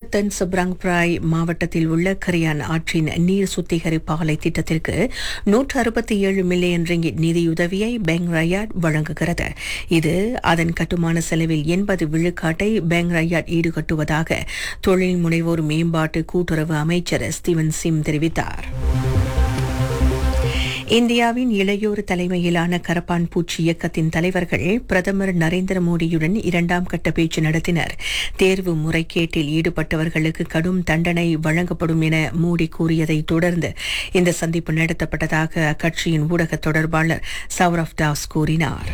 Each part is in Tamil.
தென் சப்ராங் பிராய் மாவட்டத்தில் உள்ள கரியான் ஆற்றின் நீர் சுத்திகரிப்பு ஆலை திட்டத்திற்கு நூற்று அறுபத்தி ஏழு மில்லியன் ரிங்கிட் நிதியுதவியை பெங் ரயாட் வழங்குகிறது இது அதன் கட்டுமான செலவில் எண்பது விழுக்காட்டை பெங் ரயாட் ஈடுகட்டுவதாக தொழில் முனைவோர் மேம்பாட்டு கூட்டுறவு அமைச்சர் ஸ்டீவன் சிம் தெரிவித்தார் இந்தியாவின் இளையோர் தலைமையிலான கரப்பான் பூச்சி இயக்கத்தின் தலைவர்கள் பிரதமர் நரேந்திர மோடியுடன் இரண்டாம் கட்ட பேச்சு நடத்தினர் தேர்வு முறைகேட்டில் ஈடுபட்டவர்களுக்கு கடும் தண்டனை வழங்கப்படும் என மோடி கூறியதை தொடர்ந்து இந்த சந்திப்பு நடத்தப்பட்டதாக அக்கட்சியின் ஊடக தொடர்பாளர் சௌரவ் தாஸ் கூறினார்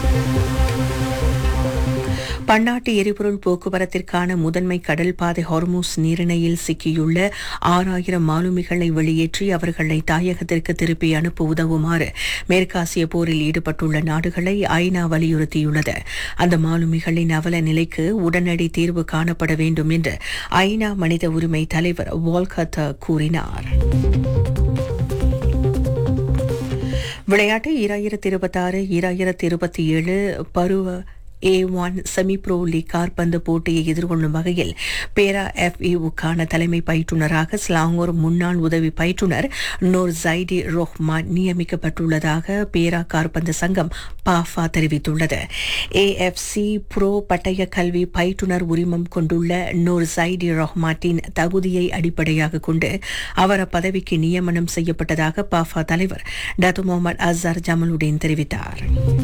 பன்னாட்டு எரிபொருள் போக்குவரத்திற்கான முதன்மை கடல் பாதை ஹார்மூஸ் நீரிணையில் சிக்கியுள்ள ஆறாயிரம் மாலுமிகளை வெளியேற்றி அவர்களை தாயகத்திற்கு திருப்பி அனுப்ப உதவுமாறு மேற்காசிய போரில் ஈடுபட்டுள்ள நாடுகளை ஐநா வலியுறுத்தியுள்ளது அந்த மாலுமிகளின் அவல நிலைக்கு உடனடி தீர்வு காணப்பட வேண்டும் என்று ஐநா மனித உரிமை தலைவர் வால்கத்த கூறினார் விளையாட்டு ஈராயிரத்தி இருபத்தாறு ஈராயிரத்தி இருபத்தி ஏழு பருவ A one semi pro league கார்பந்து போட்டியை எதிர்கொள்ளும் வகையில் பேரா எஃப்இவுக்கான தலைமை பயிற்றுநராக ஸ்லாங்கூர் முன்னாள் உதவி பயிற்றுநர் நூர் ஜைடி ரோஹ்மான் நியமிக்கப்பட்டுள்ளதாக பேரா கார்பந்து சங்கம் பாஃபா தெரிவித்துள்ளது ஏஎஃப்சி ப்ரோ பட்டய கல்வி பயிற்றுனர் உரிமம் கொண்டுள்ள நூர் ஜைடி ரொஹ்மாட்டின் தகுதியை அடிப்படையாக கொண்டு அவர் அப்பதவிக்கு நியமனம் செய்யப்பட்டதாக பாஃபா தலைவர் டத்து முகமது அசார் ஜமலுடீன் தெரிவித்தார்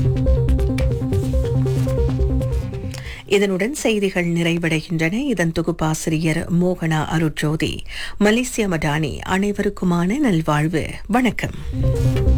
இதனுடன் செய்திகள் நிறைவடைகின்றன இதன் தொகுப்பாசிரியர் மோகனா அருட்ஜோதி மலேசிய மடானி அனைவருக்குமான நல்வாழ்வு வணக்கம்